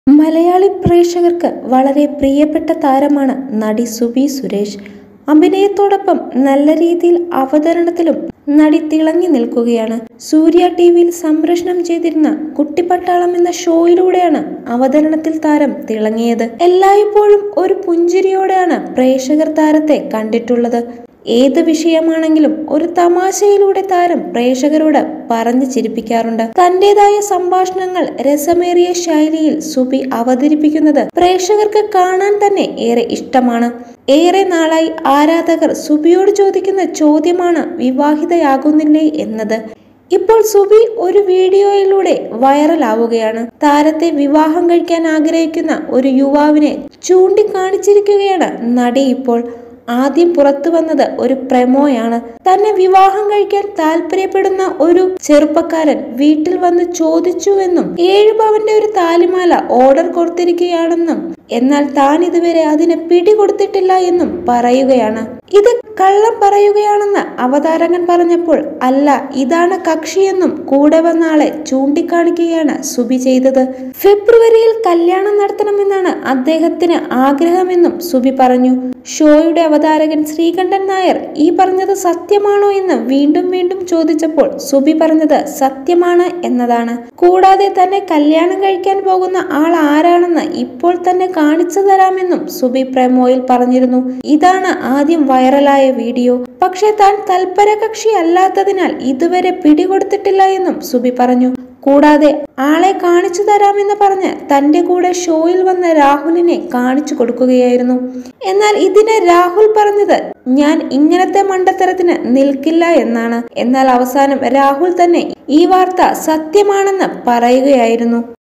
മലയാളി പ്രേക്ഷകർക്ക് വളരെ പ്രിയപ്പെട്ട താരമാണ് നടി സുബി സുരേഷ് അഭിനയത്തോടൊപ്പം നല്ല രീതിയിൽ അവതരണത്തിലും നടി തിളങ്ങി നിൽക്കുകയാണ് സൂര്യ ടി വിയിൽ സംപ്രേഷണം ചെയ്തിരുന്ന കുട്ടിപ്പട്ടാളം എന്ന ഷോയിലൂടെയാണ് അവതരണത്തിൽ താരം തിളങ്ങിയത് എല്ലായ്പ്പോഴും ഒരു പുഞ്ചിരിയോടെയാണ് പ്രേക്ഷകർ താരത്തെ കണ്ടിട്ടുള്ളത് ഏത് വിഷയമാണെങ്കിലും ഒരു തമാശയിലൂടെ താരം പ്രേക്ഷകരോട് പറഞ്ഞു ചിരിപ്പിക്കാറുണ്ട് തന്റേതായ സംഭാഷണങ്ങൾ രസമേറിയ ശൈലിയിൽ സുബി അവതരിപ്പിക്കുന്നത് പ്രേക്ഷകർക്ക് കാണാൻ തന്നെ ഏറെ ഇഷ്ടമാണ് ഏറെ നാളായി ആരാധകർ സുബിയോട് ചോദിക്കുന്ന ചോദ്യമാണ് വിവാഹിതയാകുന്നില്ലേ എന്നത് ഇപ്പോൾ സുബി ഒരു വീഡിയോയിലൂടെ വൈറലാവുകയാണ് താരത്തെ വിവാഹം കഴിക്കാൻ ആഗ്രഹിക്കുന്ന ഒരു യുവാവിനെ ചൂണ്ടിക്കാണിച്ചിരിക്കുകയാണ് നടി ഇപ്പോൾ ആദ്യം പുറത്തു വന്നത് ഒരു പ്രമോയാണ് തന്നെ വിവാഹം കഴിക്കാൻ താല്പര്യപ്പെടുന്ന ഒരു ചെറുപ്പക്കാരൻ വീട്ടിൽ വന്ന് ചോദിച്ചുവെന്നും ഏഴു പവന്റെ ഒരു താലിമാല ഓർഡർ കൊടുത്തിരിക്കുകയാണെന്നും എന്നാൽ താൻ ഇതുവരെ അതിന് പിടികൊടുത്തിട്ടില്ല എന്നും പറയുകയാണ് ഇത് കള്ളം പറയുകയാണെന്ന് അവതാരകൻ പറഞ്ഞപ്പോൾ അല്ല ഇതാണ് കക്ഷിയെന്നും കൂടെ വന്ന ആളെ ചൂണ്ടിക്കാണിക്കുകയാണ് സുബി ചെയ്തത് ഫെബ്രുവരിയിൽ കല്യാണം നടത്തണമെന്നാണ് അദ്ദേഹത്തിന് ആഗ്രഹമെന്നും സുബി പറഞ്ഞു ഷോയുടെ അവതാരകൻ ശ്രീകണ്ഠൻ നായർ ഈ പറഞ്ഞത് സത്യമാണോ എന്ന് വീണ്ടും വീണ്ടും ചോദിച്ചപ്പോൾ സുബി പറഞ്ഞത് സത്യമാണ് എന്നതാണ് കൂടാതെ തന്നെ കല്യാണം കഴിക്കാൻ പോകുന്ന ആൾ ആരാണെന്ന് ഇപ്പോൾ തന്നെ കാണിച്ചു തരാമെന്നും സുബി പ്രമോയിൽ പറഞ്ഞിരുന്നു ഇതാണ് ആദ്യം വൈറലായ വീഡിയോ പക്ഷേ താൻ തൽപര കക്ഷി അല്ലാത്തതിനാൽ ഇതുവരെ പിടികൊടുത്തിട്ടില്ല എന്നും സുബി പറഞ്ഞു കൂടാതെ ആളെ കാണിച്ചു തരാമെന്ന് പറഞ്ഞ് തന്റെ കൂടെ ഷോയിൽ വന്ന രാഹുലിനെ കാണിച്ചു കൊടുക്കുകയായിരുന്നു എന്നാൽ ഇതിന് രാഹുൽ പറഞ്ഞത് ഞാൻ ഇങ്ങനത്തെ മണ്ടത്തരത്തിന് നിൽക്കില്ല എന്നാണ് എന്നാൽ അവസാനം രാഹുൽ തന്നെ ഈ വാർത്ത സത്യമാണെന്ന് പറയുകയായിരുന്നു